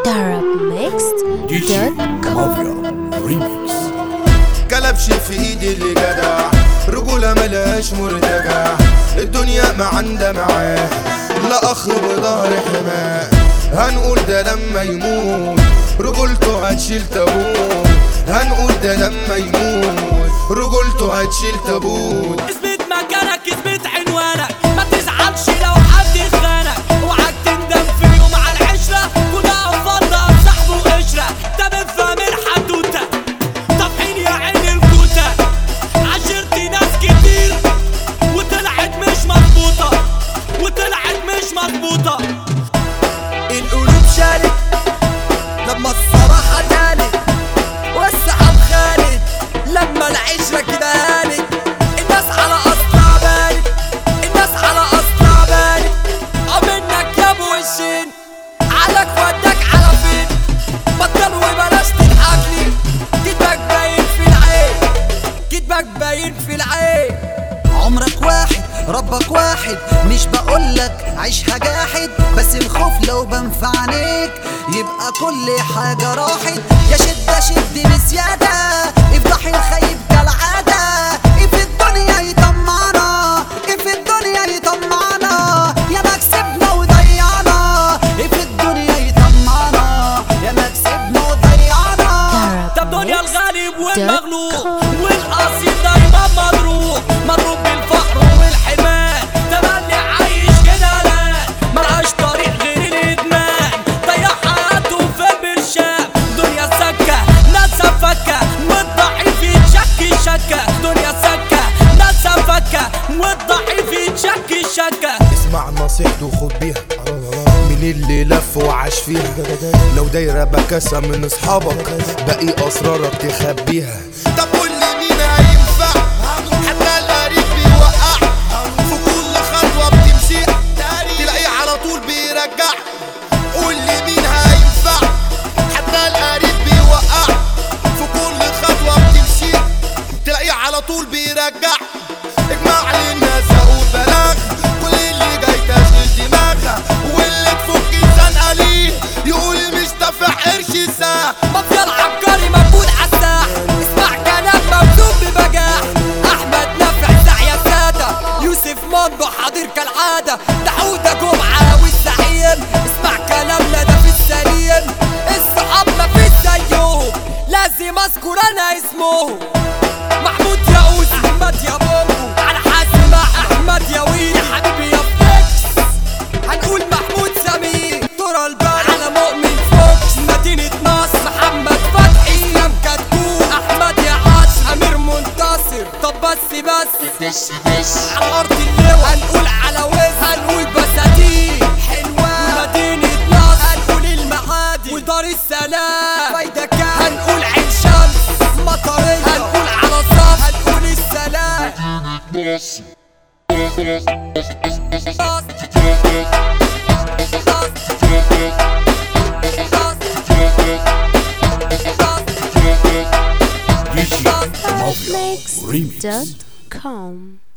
دي جي مافيا ريميكس كلبش في ايدي اللي جدع رجولة ملاش مرتجع الدنيا ما عندها معاه لا اخ بظهر حماه هنقول ده لما يموت رجولته هتشيل تابوت هنقول ده لما يموت رجولته هتشيل تابوت اثبت مكانك اثبت عنوانك ما تزعلش لو حد خانك اوعك تندم في يوم على العشرة كلها فضة بصاحبه وقشرة ده بفهم الحدوتة طافحين يا عين الكوتة عشرت ناس كتير وطلعت مش مظبوطة وطلعت مش مظبوطة القلوب شالت لما الصراحة جالت والسحاب خالد لما العشرة كده هانت الناس على أصلها بانت الناس على أصلها بانت أه منك يا أبو وشين عليك وداك على فين بطل وبلاش تضحكلي كدبك باين في العين كدبك باين في العين عمرك واحد ربك واحد مش بقولك عيشها جاحد بس الخوف لو بان في عينيك يبقى كل حاجة راحت يا شدة شد بزيادة افضح الخيب كالعادة ايه في الدنيا يطمعنا ايه في الدنيا يطمعنا يا مكسبنا وضيعنا ايه في الدنيا يطمعنا يا مكسبنا وضيعنا ده الدنيا الغالب والمغلوب والقصيد دايما مضروب مضروب بالفقر والحماية تملي عايش كده لا ملهاش طريق غير الادمان ضيع حياته في برشام دنيا سكة ناسا فكة والضعيف يتشكي شكة دنيا سكة ناسا فكة والضعيف يتشكي شكة اسمع نصيحته وخد بيها من اللي لف وعاش فيها لو دايرة بكاسة من اصحابك باقي اسرارك تخبيها طب قول لي مين هينفع حتى القريب بيوقع في كل خطوة بتمشي تلاقيه على طول بيرجع قول لي مين هينفع حتى القريب بيوقع في كل خطوة بتمشي تلاقيه على طول بيرجع اجمع للناس اقول بلاغ كل اللي جاي تشغيل دماغها واللي تفك الزنقه ليه يقول مش دافع قرش الساعه مافيا العبقري موجود عالساح اسمع كلام ممزوج ببجاح احمد نافع سعيا سادة يوسف مندو حاضر كالعادة داوودة جمعة والزعيم اسمع كلامنا ده في السليم الصحاب مفيش زيهم لازم اذكر انا اسمهم محمود يا اوزي احمد يا بومبو على حاسم احمد يا ويل يا حبيبي يا فليكس هنقول محمود سمير ترى البال على مؤمن فوكس مدينة نصر محمد فتحي اسلام كتكوت احمد يا عاش امير منتصر طب بس بس على ارض اللواء هنقول على وز هنقول بساتين حلوان ومدينة نصر هنقول المعادي ودار السلام فايدة كام هنقول عين شمس مطرية هنقول على صف هنقول السلام دي جي مافيا ريميكس Mix.com